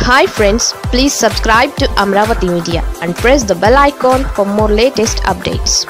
hi friends please subscribe to Amaravati media and press the bell icon for more latest updates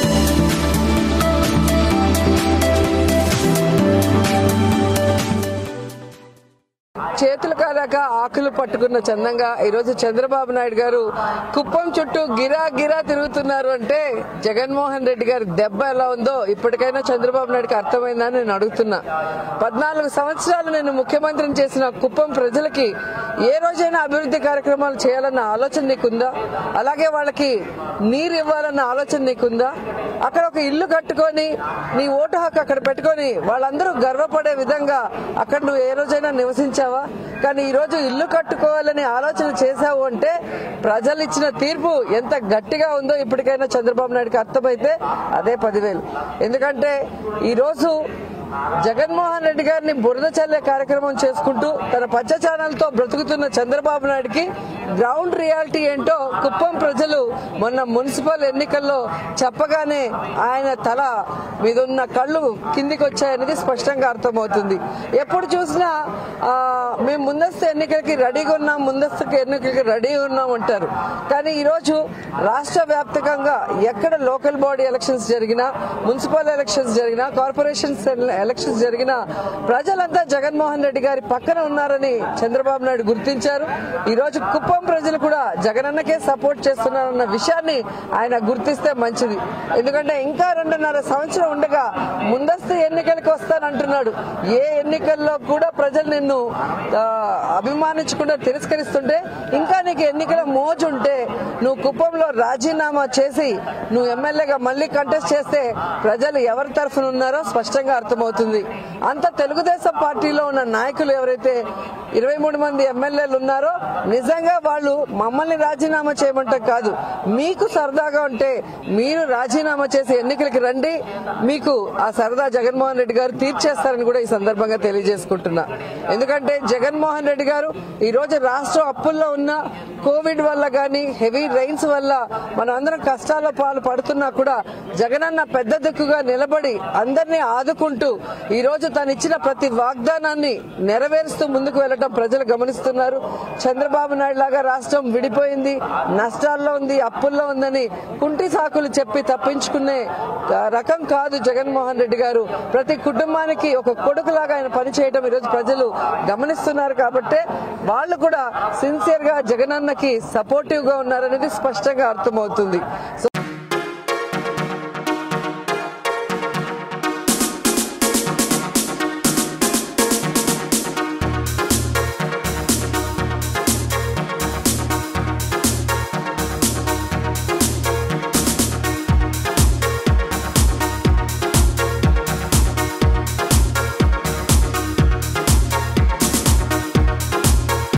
చేతులు కాదాక ఆకులు పట్టుకున్న చందంగా ఈరోజు చంద్రబాబు నాయుడు గారు కుప్పం చుట్టూ గిరా గిరా తిరుగుతున్నారు అంటే జగన్మోహన్ రెడ్డి గారి దెబ్బ ఎలా ఉందో ఇప్పటికైనా చంద్రబాబు నాయుడుకి అర్థమైందని నేను అడుగుతున్నా పద్నాలుగు సంవత్సరాలు నేను ముఖ్యమంత్రిని చేసిన కుప్పం ప్రజలకి ఏ రోజైనా అభివృద్ధి కార్యక్రమాలు చేయాలన్న ఆలోచన నీకుందా అలాగే వాళ్ళకి నీరు ఇవ్వాలన్న ఆలోచన నీకుందా అక్కడ ఒక ఇల్లు కట్టుకొని నీ ఓటు హక్కు అక్కడ పెట్టుకొని వాళ్ళందరూ గర్వపడే విధంగా అక్కడ నువ్వు ఏ రోజైనా నివసించావా కానీ ఈ రోజు ఇల్లు కట్టుకోవాలని ఆలోచన చేశావు అంటే ప్రజలు ఇచ్చిన తీర్పు ఎంత గట్టిగా ఉందో ఇప్పటికైనా చంద్రబాబు నాయుడుకి అర్థమైతే అదే పదివేలు ఎందుకంటే ఈ రోజు జగన్మోహన్ రెడ్డి గారిని బురద చల్లే కార్యక్రమం చేసుకుంటూ తన పచ్చ ఛానల్తో బ్రతుకుతున్న చంద్రబాబు నాయుడుకి గ్రౌండ్ రియాలిటీ ఏంటో కుప్పం ప్రజలు మొన్న మున్సిపల్ ఎన్నికల్లో చెప్పగానే ఆయన తల మీద ఉన్న కళ్ళు కిందికి వచ్చాయనేది స్పష్టంగా అర్థమవుతుంది ఎప్పుడు చూసినా ఆ, మేము ముందస్తు ఎన్నికలకి రెడీగా ఉన్నాం ముందస్తు ఎన్నికలకి రెడీగా ఉన్నాం అంటారు కానీ ఈరోజు రాష్ట్ర వ్యాప్తంగా ఎక్కడ లోకల్ బాడీ ఎలక్షన్స్ జరిగినా మున్సిపల్ ఎలక్షన్స్ జరిగినా కార్పొరేషన్స్ ఎలక్షన్స్ జరిగినా ప్రజలంతా జగన్మోహన్ రెడ్డి గారి పక్కన ఉన్నారని చంద్రబాబు నాయుడు గుర్తించారు ఈ రోజు కుప్పం ప్రజలు కూడా జగనన్నకే సపోర్ట్ చేస్తున్నారన్న విషయాన్ని ఆయన గుర్తిస్తే మంచిది ఎందుకంటే ఇంకా రెండున్నర సంవత్సరం ఉండగా ముందస్తు ఎన్నికలకు వస్తానంటున్నాడు ఏ ఎన్నికల్లో కూడా ప్రజలు నిన్ను ఆ, అభిమానించకుండా తిరస్కరిస్తుంటే ఇంకా నీకు ఎన్నికల మోజు ఉంటే నువ్వు కుప్పంలో రాజీనామా చేసి నువ్వు ఎమ్మెల్యేగా మళ్ళీ కంటెస్ట్ చేస్తే ప్రజలు ఎవరి తరఫున ఉన్నారో స్పష్టంగా అర్థమవుతుంది అంత తెలుగుదేశం పార్టీలో ఉన్న నాయకులు ఎవరైతే ఇరవై మూడు మంది ఎమ్మెల్యేలు ఉన్నారో నిజంగా వాళ్ళు మమ్మల్ని రాజీనామా చేయమంటాం కాదు మీకు సరదాగా ఉంటే మీరు రాజీనామా చేసి ఎన్నికలకి రండి మీకు ఆ సరదా జగన్మోహన్ రెడ్డి గారు తీర్చేస్తారని కూడా ఈ సందర్భంగా తెలియజేసుకుంటున్నా ఎందుకంటే జగన్మోహన్ రెడ్డి గారు ఈ రోజు రాష్ట్రం అప్పుల్లో ఉన్న కోవిడ్ వల్ల గానీ హెవీ రైన్స్ వల్ల మనం అందరం కష్టాల పాలు పడుతున్నా కూడా జగనన్న పెద్ద దిక్కుగా నిలబడి అందరినీ ఆదుకుంటూ ఈ రోజు తను ఇచ్చిన ప్రతి వాగ్దానాన్ని నెరవేరుస్తూ ముందుకు వెళ్లడం ప్రజలు గమనిస్తున్నారు చంద్రబాబు నాయుడు లాగా రాష్ట్రం విడిపోయింది నష్టాల్లో ఉంది అప్పుల్లో ఉందని కుంటి సాకులు చెప్పి తప్పించుకునే ఆ, రకం కాదు జగన్మోహన్ రెడ్డి గారు ప్రతి కుటుంబానికి ఒక కొడుకులాగా ఆయన పనిచేయడం ఈరోజు ప్రజలు గమనిస్తున్నారు కాబట్టే వాళ్ళు కూడా సిన్సియర్ గా జగనన్నకి సపోర్టివ్ గా ఉన్నారనేది స్పష్టంగా అర్థమవుతుంది సో